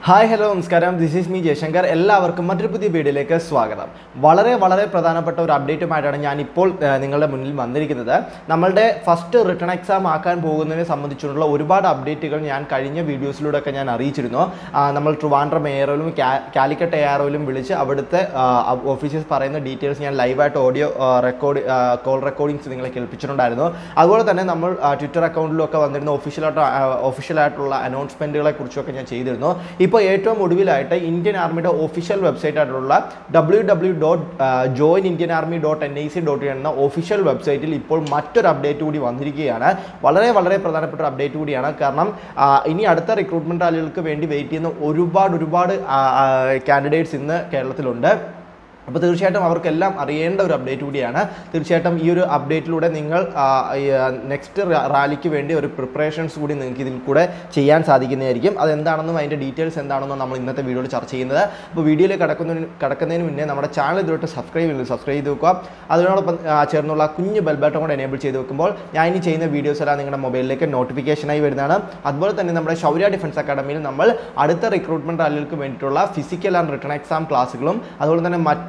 hi hello നമസ്കാരം this is me Jayashankar എല്ലാവർക്കും മറ്റൊരു പുതിയ വീഡിയോയിലേക്ക് സ്വാഗതം വളരെ വളരെ പ്രധാനപ്പെട്ട ഒരു അപ്ഡേറ്റുമായിട്ടാണ് ഞാൻ ഇപ്പോൾ ആ, നിങ്ങളുടെ മുന്നിൽ വന്നിരിക്കുന്നത് നമ്മളുടെ ഫസ്റ്റ് റിട്ടേൺ എക്സാം ആക്കാൻ പോകുന്നതിനെ സംബന്ധിച്ചുള്ള ഒരുപാട് അപ്ഡേറ്റുകൾ ഞാൻ കഴിഞ്ഞ വീഡിയോസിലൂടെ ഒക്കെ ഞാൻ അറിയിച്ചിരുന്നു ആ, നമ്മൾ ട്രിവാൻഡ്രം എയറോയിലും കാലിക്കറ്റ് എയറോയിലും വിളിച്ച് അവിടുത്തെ ഓഫീസേഴ്സ് പറയുന്ന ഡീറ്റെയിൽസ് ഞാൻ ലൈവായിട്ട് ഓഡിയോ റെക്കോർഡ് കോൾ റെക്കോർഡിങ്സ് നിങ്ങളെ കേൾപ്പിച്ചിട്ടുണ്ടായിരുന്നു അതുപോലെ തന്നെ നമ്മൾ ട്വിറ്റർ അക്കൗണ്ടിലൊക്കെ വന്നിരുന്ന ഒഫീഷ്യലായിട്ട് ഒഫീഷ്യലായിട്ടുള്ള അനൗൺസ്മെൻറ്റുകളെ കുറിച്ചൊക്കെ ഞാൻ ചെയ്തിരുന്നു ഇപ്പോൾ ഏറ്റവും ഒടുവിലായിട്ട് ഇന്ത്യൻ ആർമിയുടെ ഒഫീഷ്യൽ വെബ്സൈറ്റ് ആയിട്ടുള്ള W W dot join Indian army dot N I C dot എന്ന ഒഫീഷ്യൽ വെബ്സൈറ്റിൽ ഇപ്പോൾ മറ്റൊരു അപ്ഡേറ്റ് കൂടി വന്നിരിക്കുകയാണ് വളരെ വളരെ പ്രധാനപ്പെട്ട ഒരു അപ്ഡേറ്റ് കൂടിയാണ് കാരണം ആ, ഇനി അടുത്ത റിക്രൂട്ട്മെൻറ്റ് ആളുകൾക്ക് വേണ്ടി വെയിറ്റ് ചെയ്യുന്ന ഒരുപാട് ഒരുപാട് കാൻഡിഡേറ്റ്സ് ഇന്ന് കേരളത്തിലുണ്ട് അപ്പോൾ തീർച്ചയായിട്ടും അവർക്കെല്ലാം അറിയേണ്ട ഒരു അപ്ഡേറ്റ് കൂടിയാണ് തീർച്ചയായിട്ടും ഈ ഒരു അപ്ഡേറ്റിലൂടെ നിങ്ങൾ നെക്സ്റ്റ് റാലിക്ക് വേണ്ടി ഒരു പ്രിപ്പറേഷൻസ് കൂടി നിങ്ങൾക്ക് ഇതിൽ കൂടെ ചെയ്യാൻ സാധിക്കുന്നതായിരിക്കും അതെന്താണെന്നും അതിൻ്റെ ഡീറ്റെയിൽസ് എന്താണെന്നും നമ്മൾ ഇന്നത്തെ വീഡിയോയിൽ ചർച്ച ചെയ്യുന്നത് അപ്പോൾ വീഡിയോയിൽ കിടക്കുന്നതിന് കിടക്കുന്നതിന് മുന്നേ നമ്മുടെ ചാനൽ ഇതുമായിട്ട് സബ്സ്ക്രൈബ് ചെയ്ത് സബ്സ്ക്രൈബ് ചെയ്ത് വെക്കുക അതിനോടൊപ്പം ആ, ചേർന്നുള്ള കുഞ്ഞ് ബെൽ ബട്ടൺ കൂടെ എനേബിൾ ചെയ്ത് വെക്കുമ്പോൾ ഞാൻ ഇനി ചെയ്യുന്ന വീഡിയോസ് എല്ലാം നിങ്ങളുടെ മൊബൈലിലേക്ക് നോട്ടിഫിക്കേഷനായി വരുന്നതാണ് അതുപോലെ തന്നെ നമ്മുടെ ശൗര്യ ഡിഫൻസ് അക്കാഡമിയിൽ നമ്മൾ അടുത്ത റിക്രൂട്ട്മെൻറ്റ് റാലികൾക്ക് വേണ്ടിയിട്ടുള്ള ഫിസിക്കൽ ആൻഡ് റിട്ടേൺ എക്സാം ക്ലാസ്സുകളും അതുപോലെ തന്നെ മറ്റ്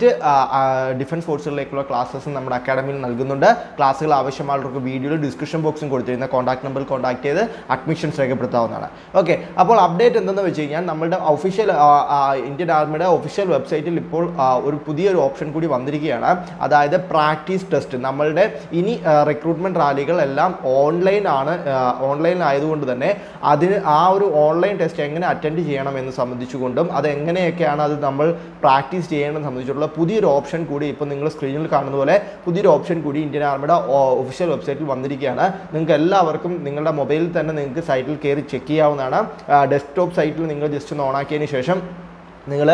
ഡിഫൻസ് ഫോഴ്സുകളിലേക്കുള്ള ക്ലാസ്സസും നമ്മുടെ അക്കാഡമിയിൽ നൽകുന്നുണ്ട് ക്ലാസ്സുകൾ ആവശ്യമുള്ളവർക്ക് വീഡിയോയിൽ ഡിസ്ക്രിപ്ഷൻ ബോക്സും കൊടുത്തിരുന്ന കോൺടാക്ട് നമ്പറിൽ കോൺടാക്ട് ചെയ്ത് അഡ്മിഷൻസ് രേഖപ്പെടുത്താവുന്നതാണ് ഓക്കെ അപ്പോൾ അപ്ഡേറ്റ് എന്തെന്ന് വെച്ച് കഴിഞ്ഞാൽ നമ്മുടെ ഒഫീഷ്യൽ ഇന്ത്യൻ ആർമിയുടെ ഒഫീഷ്യൽ വെബ്സൈറ്റിൽ ഇപ്പോൾ ആ, ഒരു പുതിയൊരു ഓപ്ഷൻ കൂടി വന്നിരിക്കുകയാണ് അതായത് പ്രാക്ടീസ് ടെസ്റ്റ് നമ്മളുടെ ഇനി റിക്രൂട്ട്മെൻറ്റ് റാലികൾ എല്ലാം ഓൺലൈൻ ആണ് ഓൺലൈൻ ആയതുകൊണ്ട് തന്നെ അതിന് ആ ഒരു ഓൺലൈൻ ടെസ്റ്റ് എങ്ങനെ അറ്റൻഡ് ചെയ്യണം എന്ന് സംബന്ധിച്ചുകൊണ്ടും അത് എങ്ങനെയൊക്കെയാണ് അത് നമ്മൾ പ്രാക്ടീസ് ചെയ്യേണ്ടത് സംബന്ധിച്ചുള്ള പുതിയൊരു ഓപ്ഷൻ കൂടി ഇപ്പോൾ നിങ്ങൾ സ്ക്രീനിൽ കാണുന്ന പോലെ പുതിയൊരു ഓപ്ഷൻ കൂടി ഇന്ത്യൻ ആർമിയുടെ ഒഫീഷ്യൽ വെബ്സൈറ്റിൽ വന്നിരിക്കുകയാണ് നിങ്ങൾക്ക് എല്ലാവർക്കും നിങ്ങളുടെ മൊബൈലിൽ തന്നെ നിങ്ങൾക്ക് സൈറ്റിൽ കയറി ചെക്ക് ചെയ്യാവുന്നതാണ് ഡെസ്ക്ടോപ്പ് സൈറ്റിൽ നിങ്ങൾ ജസ്റ്റ് ഒന്ന് ഓണാക്കിയതിന് ശേഷം നിങ്ങൾ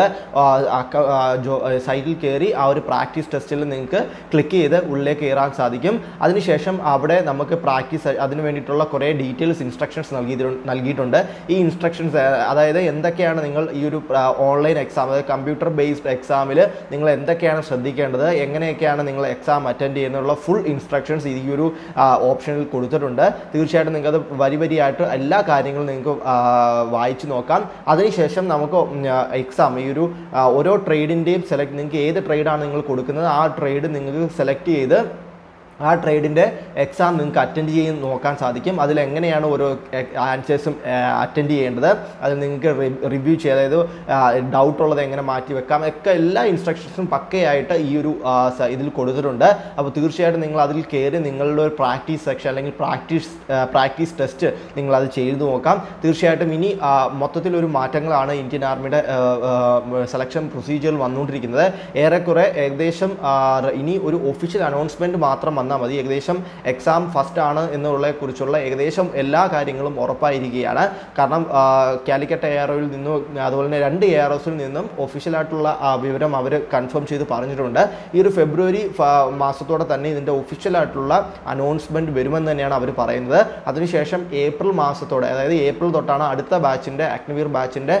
സൈറ്റിൽ കയറി ആ ഒരു പ്രാക്ടീസ് ടെസ്റ്റിൽ നിങ്ങൾക്ക് ക്ലിക്ക് ചെയ്ത് ഉള്ളിലേക്ക് കയറാൻ സാധിക്കും അതിനുശേഷം അവിടെ നമുക്ക് പ്രാക്ടീസ് അതിന് വേണ്ടിയിട്ടുള്ള കുറേ ഡീറ്റെയിൽസ് ഇൻസ്ട്രക്ഷൻസ് നൽകി നൽകിയിട്ടുണ്ട് ഈ ഇൻസ്ട്രക്ഷൻസ് അതായത് എന്തൊക്കെയാണ് നിങ്ങൾ ഈ ഒരു ഓൺലൈൻ എക്സാം അതായത് കമ്പ്യൂട്ടർ ബേസ്ഡ് എക്സാമിൽ നിങ്ങൾ എന്തൊക്കെയാണ് ശ്രദ്ധിക്കേണ്ടത് എങ്ങനെയൊക്കെയാണ് നിങ്ങൾ എക്സാം അറ്റൻഡ് ചെയ്യുന്നുള്ള ഫുൾ ഇൻസ്ട്രക്ഷൻസ് ഈ ഒരു ഓപ്ഷനിൽ കൊടുത്തിട്ടുണ്ട് തീർച്ചയായിട്ടും നിങ്ങൾക്കത് വരി വരിയായിട്ട് എല്ലാ കാര്യങ്ങളും നിങ്ങൾക്ക് ആ, വായിച്ചു നോക്കാം അതിനുശേഷം നമുക്ക് എക്സാം ഈ ഒരു ആ, ഓരോ ട്രേഡിൻ്റെയും സെലക്ട് നിങ്ങൾക്ക് ഏത് ട്രേഡാണ് നിങ്ങൾ കൊടുക്കുന്നത് ആ ട്രേഡ് നിങ്ങൾക്ക് സെലക്ട് ചെയ്ത് ആ ട്രേഡിൻ്റെ എക്സാം നിങ്ങൾക്ക് അറ്റൻഡ് ചെയ്ത് നോക്കാൻ സാധിക്കും അതിൽ എങ്ങനെയാണ് ഓരോ ആൻസേഴ്സും അറ്റൻഡ് ചെയ്യേണ്ടത് അതിൽ നിങ്ങൾക്ക് റിവ്യൂ ചെയ്ത് അതായത് ഡൗട്ട് ഉള്ളത് എങ്ങനെ മാറ്റി വെക്കാം ഒക്കെ എല്ലാ ഇൻസ്ട്രക്ഷൻസും പക്കയായിട്ട് ഈ ഒരു ആ, സ- ഇതിൽ കൊടുത്തിട്ടുണ്ട് അപ്പോൾ തീർച്ചയായിട്ടും നിങ്ങൾ അതിൽ കയറി നിങ്ങളുടെ ഒരു പ്രാക്ടീസ് സെക്ഷൻ അല്ലെങ്കിൽ പ്രാക്ടീസ് പ്രാക്ടീസ് ടെസ്റ്റ് നിങ്ങൾ അത് ചെയ്തു നോക്കാം തീർച്ചയായിട്ടും ഇനി ആ, മൊത്തത്തിലൊരു മാറ്റങ്ങളാണ് ഇന്ത്യൻ ആർമിയുടെ സെലക്ഷൻ പ്രൊസീജിയറിൽ വന്നുകൊണ്ടിരിക്കുന്നത് ഏറെക്കുറെ ഏകദേശം ആ, ര- ഇനി ഒരു ഒഫീഷ്യൽ അനൗൺസ്മെൻറ്റ് മാത്രം വന്നാൽ മതി ഏകദേശം എക്സാം ഫസ്റ്റ് ആണ് എന്നുള്ളതിനെ കുറിച്ചുള്ള ഏകദേശം എല്ലാ കാര്യങ്ങളും ഉറപ്പായിരിക്കുകയാണ് കാരണം ആ, കാലിക്കറ്റ് എയറോയിൽ നിന്നും അതുപോലെ തന്നെ രണ്ട് എയറോസിൽ നിന്നും ഒഫീഷ്യലായിട്ടുള്ള ആ വിവരം അവർ കൺഫേം ചെയ്ത് പറഞ്ഞിട്ടുണ്ട് ഈ ഒരു ഫെബ്രുവരി ഫ- മാസത്തോടെ തന്നെ ഇതിൻ്റെ ഒഫീഷ്യലായിട്ടുള്ള അനൗൺസ്മെൻറ്റ് വരുമെന്ന് തന്നെയാണ് അവർ പറയുന്നത് അതിനുശേഷം ഏപ്രിൽ മാസത്തോടെ അതായത് ഏപ്രിൽ തൊട്ടാണ് അടുത്ത ബാച്ചിൻ്റെ അഗ്നിവീർ ബാച്ചിൻ്റെ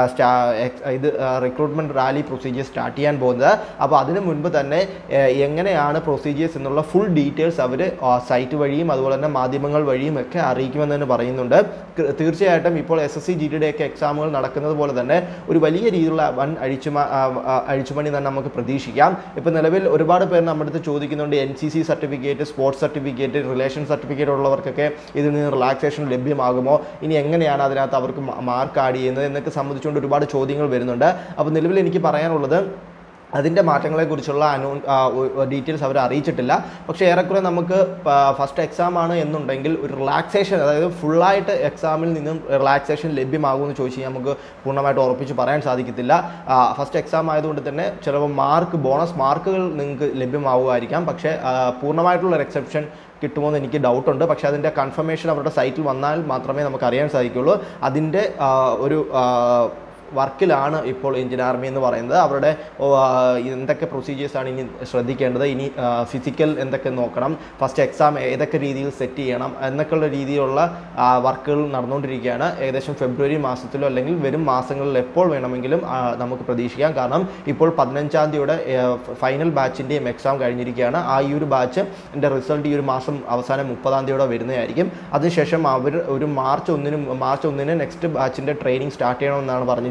ഇത് റിക്രൂട്ട്മെൻറ്റ് റാലി പ്രൊസീജിയർ സ്റ്റാർട്ട് ചെയ്യാൻ പോകുന്നത് അപ്പോൾ അതിന് മുൻപ് തന്നെ ആ, എങ്ങനെയാണ് പ്രൊസീജിയേഴ്സ് എന്നുള്ള ഫുൾ ഡീറ്റെയിൽസ് അവർ സൈറ്റ് വഴിയും അതുപോലെ തന്നെ മാധ്യമങ്ങൾ വഴിയും ഒക്കെ അറിയിക്കുമെന്ന് തന്നെ പറയുന്നുണ്ട് ക- തീർച്ചയായിട്ടും ഇപ്പോൾ എസ് എസ് സി ജി ഡിയുടെ ഒക്കെ എക്സാമുകൾ നടക്കുന്നത് പോലെ തന്നെ ഒരു വലിയ രീതിയിലുള്ള വൻ അഴിച്ചുമ ആ, ആ, അഴിച്ചുപണി തന്നെ നമുക്ക് പ്രതീക്ഷിക്കാം ഇപ്പോൾ നിലവിൽ ഒരുപാട് പേർ നമ്മുടെ അടുത്ത് ചോദിക്കുന്നുണ്ട് N C C certificate sports certificate relation certificate ഉള്ളവർക്കൊക്കെ ഇതിൽ നിന്ന് റിലാക്സേഷൻ ലഭ്യമാകുമോ ഇനി എങ്ങനെയാണ് അതിനകത്ത് അവർക്ക് മാർക്ക് ആഡ് ചെയ്യുന്നത് എന്നൊക്കെ സംബന്ധിച്ചുകൊണ്ട് ഒരുപാട് ചോദ്യങ്ങൾ വരുന്നുണ്ട് അപ്പോൾ നിലവിൽ എനിക്ക് പറയാനുള്ളത് അതിൻ്റെ മാറ്റങ്ങളെക്കുറിച്ചുള്ള അനൗ ഡീറ്റെയിൽസ് അവർ അറിയിച്ചിട്ടില്ല പക്ഷേ ഏറെക്കുറെ നമുക്ക് ഫസ്റ്റ് എക്സാം ആണ് എന്നുണ്ടെങ്കിൽ ഒരു റിലാക്സേഷൻ അതായത് ഫുള്ളായിട്ട് എക്സാമിൽ നിന്നും റിലാക്സേഷൻ ലഭ്യമാകുമെന്ന് ചോദിച്ചു കഴിഞ്ഞാൽ നമുക്ക് പൂർണ്ണമായിട്ട് ഉറപ്പിച്ച് പറയാൻ സാധിക്കത്തില്ല ഫസ്റ്റ് എക്സാം ആയതുകൊണ്ട് തന്നെ ചിലപ്പോൾ മാർക്ക് ബോണസ് മാർക്കുകൾ നിങ്ങൾക്ക് ലഭ്യമാവുമായിരിക്കാം പക്ഷേ ആ, പൂർണ്ണമായിട്ടുള്ള ഒരു എക്സെപ്ഷൻ കിട്ടുമോ എന്ന് എനിക്ക് ഡൗട്ടുണ്ട് പക്ഷേ അതിൻ്റെ കൺഫർമേഷൻ അവരുടെ സൈറ്റിൽ വന്നാൽ മാത്രമേ നമുക്ക് അറിയാൻ സാധിക്കുള്ളൂ അതിൻ്റെ ആ, ഒരു ആ, വർക്കിലാണ് ഇപ്പോൾ ഇന്ത്യൻ ആർമി എന്ന് പറയുന്നത് അവരുടെ ഓ, ആ, എന്തൊക്കെ പ്രൊസീജിയേഴ്സാണ് ഇനി ശ്രദ്ധിക്കേണ്ടത് ഇനി ഫിസിക്കൽ എന്തൊക്കെ നോക്കണം ഫസ്റ്റ് എക്സാം ഏതൊക്കെ രീതിയിൽ സെറ്റ് ചെയ്യണം എന്നൊക്കെയുള്ള രീതിയിലുള്ള വർക്കുകൾ നടന്നുകൊണ്ടിരിക്കുകയാണ് ഏകദേശം ഫെബ്രുവരി മാസത്തിലോ അല്ലെങ്കിൽ വരും മാസങ്ങളിൽ എപ്പോൾ വേണമെങ്കിലും ആ, നമുക്ക് പ്രതീക്ഷിക്കാം കാരണം ഇപ്പോൾ പതിനഞ്ചാം തീയതിയുടെ ഫൈനൽ ബാച്ചിൻ്റെയും എക്സാം കഴിഞ്ഞിരിക്കുകയാണ് ആ ഈ ഒരു ബാച്ച് എൻ്റെ റിസൾട്ട് ഈ ഒരു മാസം അവസാനം മുപ്പതാം തീയതിയോടെ വരുന്നതായിരിക്കും അതിനുശേഷം അവർ ഒരു മാർച്ച് ഒന്നിന് മാർച്ച് ഒന്നിന് നെക്സ്റ്റ് ബാച്ചിൻ്റെ ട്രെയിനിങ് സ്റ്റാർട്ട് ചെയ്യണമെന്നാണ് പറഞ്ഞിരിക്കുന്നത്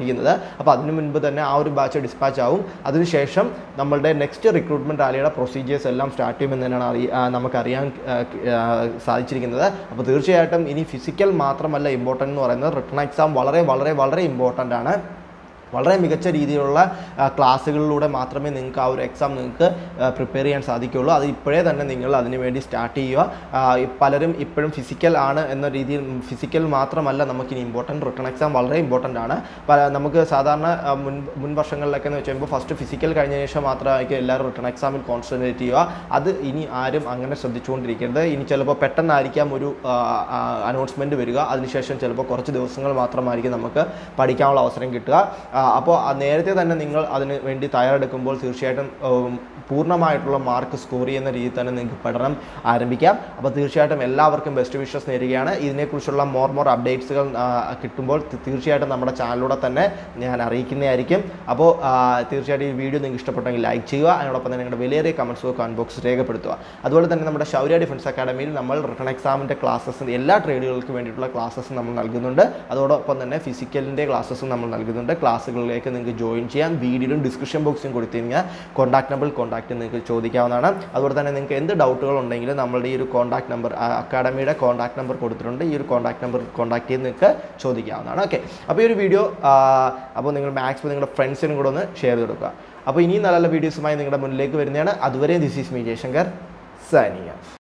സാധിക്കുന്നത് അപ്പോൾ അതിനു മുൻപ് തന്നെ ആ ഒരു ബാച്ച് ഡിസ്പാച്ച് ആവും അതിനുശേഷം നമ്മളുടെ നെക്സ്റ്റ് റിക്രൂട്ട്മെൻറ്റ് റാലിയുടെ പ്രൊസീജിയേഴ്സ് എല്ലാം സ്റ്റാർട്ട് ചെയ്യുമെന്ന് തന്നെയാണ് അറി ആ, നമുക്കറിയാൻ ആ, ആ, സാധിച്ചിരിക്കുന്നത് അപ്പോൾ തീർച്ചയായിട്ടും ഇനി ഫിസിക്കൽ മാത്രമല്ല ഇമ്പോർട്ടൻ്റ് എന്ന് പറയുന്നത് റിട്ടേൺ എക്സാം വളരെ വളരെ വളരെ ഇമ്പോർട്ടൻ്റ് ആണ് വളരെ മികച്ച രീതിയിലുള്ള ആ, ക്ലാസ്സുകളിലൂടെ മാത്രമേ നിങ്ങൾക്ക് ആ ഒരു എക്സാം നിങ്ങൾക്ക് പ്രിപ്പയർ ചെയ്യാൻ സാധിക്കുകയുള്ളൂ അത് ഇപ്പോഴേ തന്നെ നിങ്ങൾ അതിന് വേണ്ടി സ്റ്റാർട്ട് ചെയ്യുക ആ, ഈ പലരും ഇപ്പോഴും ഫിസിക്കൽ ആണ് എന്ന രീതിയിൽ ഫിസിക്കൽ മാത്രമല്ല നമുക്കിനി ഇമ്പോർട്ടൻറ്റ് റിട്ടേൺ എക്സാം വളരെ ഇമ്പോർട്ടൻ്റ് ആണ് പല നമുക്ക് സാധാരണ ആ, മുൻ മുൻ വർഷങ്ങളിലൊക്കെ എന്ന് വെച്ച് കഴിയുമ്പോൾ ഫസ്റ്റ് ഫിസിക്കൽ കഴിഞ്ഞ ശേഷം മാത്രമായിരിക്കും എല്ലാവരും റിട്ടേൺ എക്സാമിൽ കോൺസെൻട്രേറ്റ് ചെയ്യുക അത് ഇനി ആരും അങ്ങനെ ശ്രദ്ധിച്ചുകൊണ്ടിരിക്കരുത് ഇനി ചിലപ്പോൾ പെട്ടെന്നായിരിക്കാം ഒരു അനൗൺസ്മെൻറ്റ് വരിക അതിനുശേഷം ചിലപ്പോൾ കുറച്ച് ദിവസങ്ങൾ മാത്രമായിരിക്കും നമുക്ക് പഠിക്കാനുള്ള അവസരം കിട്ടുക ആ, അപ്പോൾ ആ നേരത്തെ തന്നെ നിങ്ങൾ അതിന് വേണ്ടി തയ്യാറെടുക്കുമ്പോൾ തീർച്ചയായിട്ടും ഉം, പൂർണ്ണമായിട്ടുള്ള മാർക്ക് സ്കോർ ചെയ്യുന്ന രീതിയിൽ തന്നെ നിങ്ങൾക്ക് പഠനം ആരംഭിക്കാം അപ്പോൾ തീർച്ചയായിട്ടും എല്ലാവർക്കും ബെസ്റ്റ് വിഷസ് നേരുകയാണ് ഇതിനെക്കുറിച്ചുള്ള മോർ മോർ അപ്ഡേറ്റ്സുകൾ കിട്ടുമ്പോൾ തി- തീർച്ചയായിട്ടും നമ്മുടെ ചാനലിലൂടെ തന്നെ ഞാൻ അറിയിക്കുന്നതായിരിക്കും അപ്പോൾ ആ, തീർച്ചയായിട്ടും ഈ വീഡിയോ നിങ്ങൾക്ക് ഇഷ്ടപ്പെട്ടെങ്കിൽ ലൈക്ക് ചെയ്യുക അതിനോടൊപ്പം തന്നെ നിങ്ങളുടെ വിലയേറിയ കമൻസ് കമൻറ്റ് ബോക്സ് രേഖപ്പെടുത്തുക അതുപോലെ തന്നെ നമ്മുടെ ശൗര്യ ഡിഫൻസ് അക്കാഡമിയിൽ നമ്മൾ റിട്ടേൺ എക്സാമിൻ്റെ ക്ലാസ്സസ് എല്ലാ ട്രേഡുകൾക്ക് വേണ്ടിയിട്ടുള്ള ക്ലാസ്സസ് നമ്മൾ നൽകുന്നുണ്ട് അതോടൊപ്പം തന്നെ ഫിസിക്കലിൻ്റെ ക്ലാസ്സസും നമ്മൾ നൽകുന്നുണ്ട് ക്ലാസ്സുകളിലേക്ക് നിങ്ങൾക്ക് ജോയിൻ ചെയ്യാം വീഡിയോയിലും ഡിസ്ക്രിപ്ഷൻ ബോക്സും കൊടുത്തു കഴിഞ്ഞാൽ കോൺടാക്ട് നമ്പർ കോൺടാക്ട് നിങ്ങൾക്ക് ചോദിക്കാവുന്നതാണ് അതുപോലെ തന്നെ നിങ്ങൾക്ക് എന്ത് ഡൗട്ടുകൾ ഉണ്ടെങ്കിലും നമ്മളുടെ ഈ ഒരു കോൺടാക്ട് നമ്പർ അക്കാഡമിയുടെ കോൺടാക്ട് നമ്പർ കൊടുത്തിട്ടുണ്ട് ഈ ഒരു കോൺടാക്ട് നമ്പർ കോൺടാക്ട് ചെയ്ത് നിങ്ങൾക്ക് ചോദിക്കാവുന്നതാണ് ഓക്കെ അപ്പോൾ ഈ ഒരു വീഡിയോ അപ്പോൾ നിങ്ങൾ മാക്സിമം നിങ്ങളുടെ ഫ്രണ്ട്സിനും കൂടെ ഒന്ന് ഷെയർ ചെയ്ത് കൊടുക്കുക അപ്പോൾ ഇനിയും നല്ല നല്ല വീഡിയോസുമായി നിങ്ങളുടെ മുന്നിലേക്ക് വരുന്നതാണ് അതുവരെ this is me Jayashankar Sania